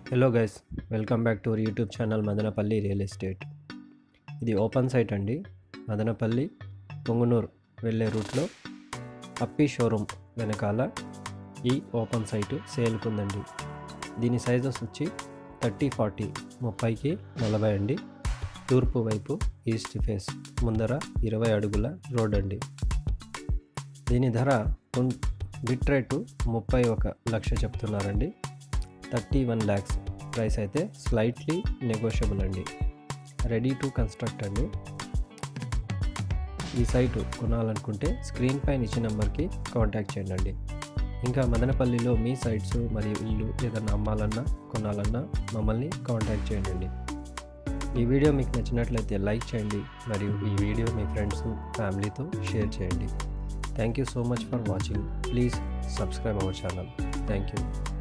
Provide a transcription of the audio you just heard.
hello guys welcome back to our YouTube channel Madanapalle real estate ఇది open site అండి మదనపల్లి పొంగునూరు వెళ్ళే రూట్లో అప్పి షోరూమ్ వెనకాల ఈ ఓపెన్ సైటు సేల్కుందండి దీని సైజెస్ వచ్చి థర్టీ ఫార్టీ ముప్పైకి నలభై అండి తూర్పు వైపు ఈస్ట్ ఫేస్ ముందర ఇరవై అడుగుల రోడ్ అండి దీని ధర ఉన్- బిట్ రేటు ముప్పై ఒక లక్ష చెప్తున్నారండి థర్టీ వన్ ల్యాక్స్ ప్రైస్ అయితే స్లైట్లీ నెగోషియబుల్ అండి రెడీ టు కన్స్ట్రక్ట్ అండి ఈ సైటు కొనాలనుకుంటే స్క్రీన్ పైన ఇచ్చిన నెంబర్కి కాంటాక్ట్ చేయండి అండి ఇంకా మదనపల్లిలో మీ సైట్స్ మరియు ఇల్లు ఏదైనా అమ్మాలన్నా కొనాలన్నా మమ్మల్ని కాంటాక్ట్ చేయండి అండి ఈ వీడియో మీకు నచ్చినట్లయితే లైక్ చేయండి మరియు ఈ వీడియో మీ ఫ్రెండ్స్ ఫ్యామిలీతో షేర్ చేయండి thank you so much for watching please subscribe our channel thank you